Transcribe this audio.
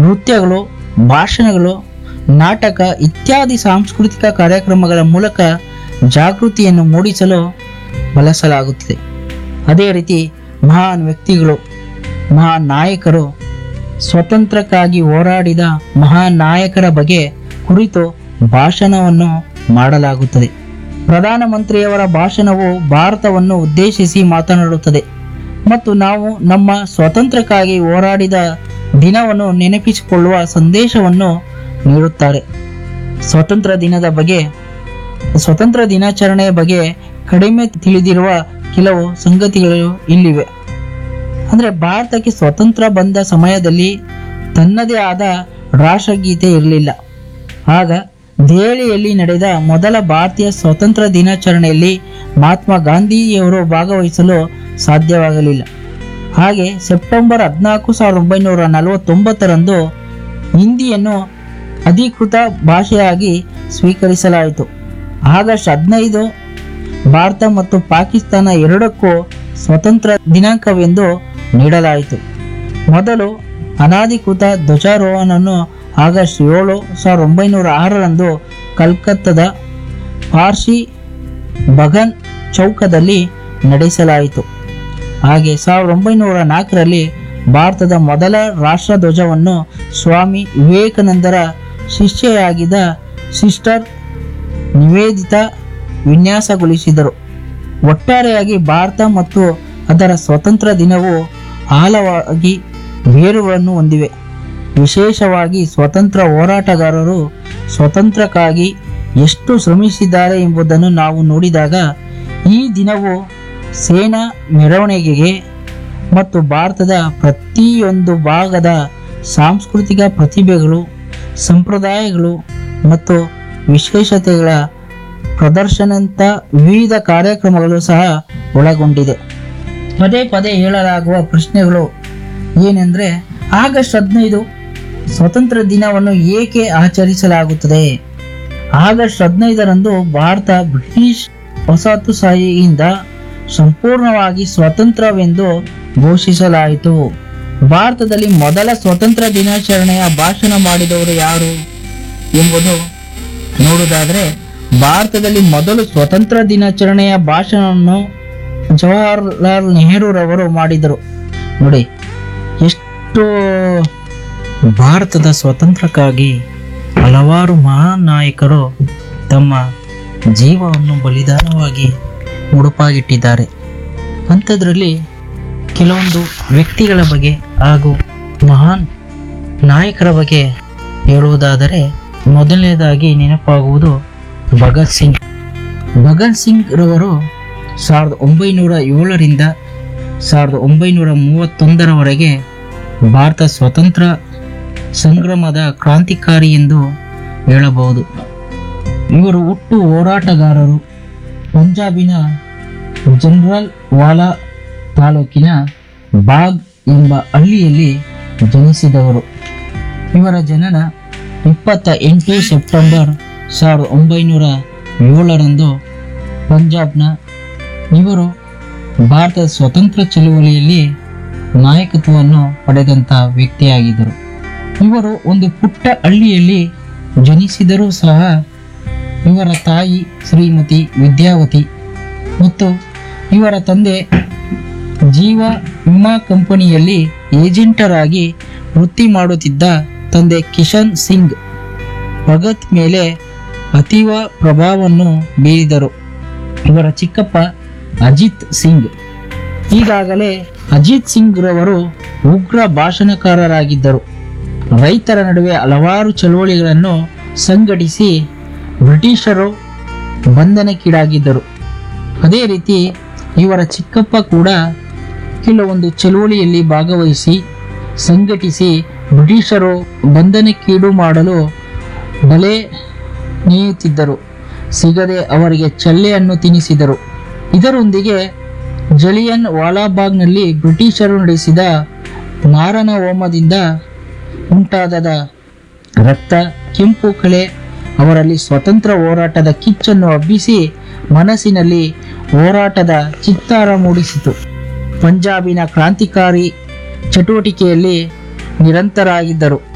ನೃತ್ಯಗಳು ಭಾಷಣಗಳು ನಾಟಕ ಇತ್ಯಾದಿ ಸಾಂಸ್ಕೃತಿಕ ಕಾರ್ಯಕ್ರಮಗಳ ಮೂಲಕ ಜಾಗೃತಿಯನ್ನು ಮೂಡಿಸಲು ಬಳಸಲಾಗುತ್ತಿದೆ ಅದೇ ರೀತಿ ಮಹಾನ್ ವ್ಯಕ್ತಿಗಳು ಮಹಾನ್ ನಾಯಕರು ಸ್ವತಂತ್ರಕ್ಕಾಗಿ ಹೋರಾಡಿದ ಮಹಾನ್ ನಾಯಕರ ಬಗ್ಗೆ ಕುರಿತು ಭಾಷಣವನ್ನು ಮಾಡಲಾಗುತ್ತದೆ ಪ್ರಧಾನಮಂತ್ರಿಯವರ ಭಾಷಣವು ಭಾರತವನ್ನು ಉದ್ದೇಶಿಸಿ ಮಾತನಾಡುತ್ತದೆ ಮತ್ತು ನಾವು ನಮ್ಮ ಸ್ವಾತಂತ್ರ್ಯಕ್ಕಾಗಿ ಹೋರಾಡಿದ ದಿನವನ್ನು ನೆನಪಿಸಿಕೊಳ್ಳುವ ಸಂದೇಶವನ್ನು ನೀಡುತ್ತಾರೆ ಸ್ವಾತಂತ್ರ್ಯ ದಿನದ ಬಗ್ಗೆ ಸ್ವತಂತ್ರ ದಿನಾಚರಣೆಯ ಬಗ್ಗೆ ಕಡಿಮೆ ತಿಳಿದಿರುವ ಕೆಲವು ಸಂಗತಿಗಳು ಇಲ್ಲಿವೆ ಅಂದ್ರೆ ಭಾರತಕ್ಕೆ ಸ್ವತಂತ್ರ ಬಂದ ಸಮಯದಲ್ಲಿ ತನ್ನದೇ ಆದ ರಾಷ್ಟ್ರಗೀತೆ ಇರಲಿಲ್ಲ ಆಗ ದೆಹಲಿಯಲ್ಲಿ ನಡೆದ ಮೊದಲ ಭಾರತೀಯ ಸ್ವಾತಂತ್ರ್ಯ ದಿನಾಚರಣೆಯಲ್ಲಿ ಮಹಾತ್ಮ ಗಾಂಧಿಯವರು ಭಾಗವಹಿಸಲು ಸಾಧ್ಯವಾಗಲಿಲ್ಲ ಹಾಗೆ ಸೆಪ್ಟೆಂಬರ್ ಹದಿನಾಲ್ಕು ಸಾವಿರದ ಒಂಬೈನೂರ ನಲವತ್ತೊಂಬತ್ತರಂದು ಹಿಂದಿಯನ್ನು ಅಧಿಕೃತ ಭಾಷೆಯಾಗಿ ಸ್ವೀಕರಿಸಲಾಯಿತು ಆಗಸ್ಟ್ ಹದಿನೈದು ಭಾರತ ಮತ್ತು ಪಾಕಿಸ್ತಾನ ಎರಡಕ್ಕೂ ಸ್ವತಂತ್ರ ದಿನಾಂಕವೆಂದು ನೀಡಲಾಯಿತು ಮೊದಲು ಅನಾಧಿಕೃತ ಧ್ವಜಾರೋಹಣವನ್ನು ಆಗಸ್ಟ್ ಏಳು ಸಾವಿರದ ಒಂಬೈನೂರ ಆರರಂದು ಕಲ್ಕತ್ತಾದ ಪಾರ್ಸಿ ಬಗನ್ ಚೌಕದಲ್ಲಿ ನಡೆಸಲಾಯಿತು ಹಾಗೆ ಸಾವಿರದ ಒಂಬೈನೂರ ನಾಲ್ಕರಲ್ಲಿ ಭಾರತದ ಮೊದಲ ರಾಷ್ಟ್ರಧ್ವಜವನ್ನು ಸ್ವಾಮಿ ವಿವೇಕಾನಂದರ ಶಿಷ್ಯೆಯಾಗಿದ್ದ ಸಿಸ್ಟರ್ ನಿವೇದಿತ ವಿನ್ಯಾಸಗೊಳಿಸಿದರು ಒಟ್ಟಾರೆಯಾಗಿ ಭಾರತ ಮತ್ತು ಅದರ ಸ್ವತಂತ್ರ ದಿನವು ಆಳವಾಗಿ ಬೇರುಗಳನ್ನು ಹೊಂದಿವೆ ವಿಶೇಷವಾಗಿ ಸ್ವತಂತ್ರ ಹೋರಾಟಗಾರರು ಸ್ವತಂತ್ರಕ್ಕಾಗಿ ಎಷ್ಟು ಶ್ರಮಿಸಿದ್ದಾರೆ ಎಂಬುದನ್ನು ನಾವು ನೋಡಿದಾಗ ಈ ದಿನವು ಸೇನಾ ಮೆರವಣಿಗೆಗೆ ಮತ್ತು ಭಾರತದ ಪ್ರತಿಯೊಂದು ಭಾಗದ ಸಾಂಸ್ಕೃತಿಕ ಪ್ರತಿಭೆಗಳು ಸಂಪ್ರದಾಯಗಳು ಮತ್ತು ವಿಶೇಷತೆಗಳ ಪ್ರದರ್ಶನಂತ ವಿವಿಧ ಕಾರ್ಯಕ್ರಮಗಳು ಸಹ ಒಳಗೊಂಡಿದೆ ಪದೇ ಪದೇ ಹೇಳಲಾಗುವ ಪ್ರಶ್ನೆಗಳು ಏನೆಂದ್ರೆ ಆಗಸ್ಟ್ ಹದಿನೈದು ಸ್ವತಂತ್ರ ದಿನವನ್ನು ಏಕೆ ಆಚರಿಸಲಾಗುತ್ತದೆ ಆಗಸ್ಟ್ ಹದಿನೈದರಂದು ಭಾರತ ಬ್ರಿಟಿಷ್ ವಸಾಹತುಶಾಹಿಯಿಂದ ಸಂಪೂರ್ಣವಾಗಿ ಸ್ವತಂತ್ರವೆಂದು ಘೋಷಿಸಲಾಯಿತು ಭಾರತದಲ್ಲಿ ಮೊದಲ ಸ್ವತಂತ್ರ ದಿನಾಚರಣೆಯ ಭಾಷಣ ಮಾಡಿದವರು ಯಾರು ಎಂಬುದು ನೋಡುವುದಾದ್ರೆ ಭಾರತದಲ್ಲಿ ಮೊದಲು ಸ್ವತಂತ್ರ ದಿನಾಚರಣೆಯ ಭಾಷಣವನ್ನು ಜವಾಹರ್ಲಾಲ್ ನೆಹರೂರವರು ಮಾಡಿದರು ನೋಡಿ ಎಷ್ಟು ಭಾರತದ ಸ್ವಾತಂತ್ರ್ಯಕ್ಕಾಗಿ ಹಲವಾರು ಮಹಾನ್ ನಾಯಕರು ತಮ್ಮ ಜೀವವನ್ನು ಬಲಿದಾನವಾಗಿ ಮುಡುಪಾಗಿಟ್ಟಿದ್ದಾರೆ ಅಂಥದ್ರಲ್ಲಿ ಕೆಲವೊಂದು ವ್ಯಕ್ತಿಗಳ ಬಗ್ಗೆ ಹಾಗೂ ಮಹಾನ್ ನಾಯಕರ ಬಗ್ಗೆ ಹೇಳುವುದಾದರೆ ಮೊದಲನೇದಾಗಿ ನೆನಪಾಗುವುದು ಭಗತ್ ಸಿಂಗ್ ಭಗತ್ ಸಿಂಗ್ ರವರು ಸಾವಿರದ ಒಂಬೈನೂರ ಏಳರಿಂದ ಸಾವಿರದ ಒಂಬೈನೂರ ಮೂವತ್ತೊಂದರವರೆಗೆ ಭಾರತ ಸ್ವತಂತ್ರ ಸಂಗ್ರಾಮದ ಕ್ರಾಂತಿಕಾರಿ ಎಂದು ಹೇಳಬಹುದು ಇವರು ಹುಟ್ಟು ಹೋರಾಟಗಾರರು ಪಂಜಾಬಿನ ಜನರಲ್ ವಾಲಾ ತಾಲೂಕಿನ ಬಾಗ್ ಎಂಬ ಹಳ್ಳಿಯಲ್ಲಿ ಜನಿಸಿದವರು ಇವರ ಜನನ ಇಪ್ಪತ್ತ ಎಂಟು ಸೆಪ್ಟೆಂಬರ್ ಸಾವಿರದ ಒಂಬೈನೂರ ಏಳರಂದು ಪಂಜಾಬ್ನ ಇವರು ಭಾರತದ ಸ್ವತಂತ್ರ ಚಳುವಳಿಯಲ್ಲಿ ನಾಯಕತ್ವವನ್ನು ಪಡೆದಂಥ ವ್ಯಕ್ತಿಯಾಗಿದ್ದರು ಇವರು ಒಂದು ಪುಟ್ಟ ಹಳ್ಳಿಯಲ್ಲಿ ಜನಿಸಿದರೂ ಸಹ ಇವರ ತಾಯಿ ಶ್ರೀಮತಿ ವಿದ್ಯಾವತಿ ಮತ್ತು ಇವರ ತಂದೆ ಜೀವ ವಿಮಾ ಕಂಪನಿಯಲ್ಲಿ ಏಜೆಂಟರಾಗಿ ವೃತ್ತಿ ಮಾಡುತ್ತಿದ್ದ ತಂದೆ ಕಿಶನ್ ಸಿಂಗ್ ಭಗತ್ ಮೇಲೆ ಅತೀವ ಪ್ರಭಾವವನ್ನು ಬೀರಿದರು ಇವರ ಚಿಕ್ಕಪ್ಪ ಅಜಿತ್ ಸಿಂಗ್ ಈಗಾಗಲೇ ಅಜಿತ್ ಸಿಂಗ್ ರವರು ಉಗ್ರ ಭಾಷಣಕಾರರಾಗಿದ್ದರು ರೈತರ ನಡುವೆ ಹಲವಾರು ಚಳುವಳಿಗಳನ್ನು ಸಂಘಟಿಸಿ ಬ್ರಿಟಿಷರು ಬಂಧನಕ್ಕೀಡಾಗಿದ್ದರು ಅದೇ ರೀತಿ ಇವರ ಚಿಕ್ಕಪ್ಪ ಕೂಡ ಕೆಲವೊಂದು ಚಳುವಳಿಯಲ್ಲಿ ಭಾಗವಹಿಸಿ ಸಂಘಟಿಸಿ ಬ್ರಿಟಿಷರು ಬಂಧನಕ್ಕೀಡು ಮಾಡಲು ಬಲೆ ನೇಯುತ್ತಿದ್ದರು ಸಿಗದೆ ಅವರಿಗೆ ಚಳ್ಳೆಯನ್ನು ತಿನ್ನಿಸಿದರು ಇದರೊಂದಿಗೆ ಜಲಿಯನ್ ವಾಲಾಬಾಗ್ನಲ್ಲಿ ಬ್ರಿಟಿಷರು ನಡೆಸಿದ ಮಾರಣ ಹೋಮದಿಂದ ಉಂಟಾದ ರಕ್ತ ಕೆಂಪು ಕಳೆ ಅವರಲ್ಲಿ ಸ್ವತಂತ್ರ ಹೋರಾಟದ ಕಿಚ್ಚನ್ನು ಹಬ್ಬಿಸಿ ಮನಸ್ಸಿನಲ್ಲಿ ಹೋರಾಟದ ಚಿತ್ತಾರ ಮೂಡಿಸಿತು ಪಂಜಾಬಿನ ಕ್ರಾಂತಿಕಾರಿ ಚಟುವಟಿಕೆಯಲ್ಲಿ ನಿರಂತರಾಗಿದ್ದರು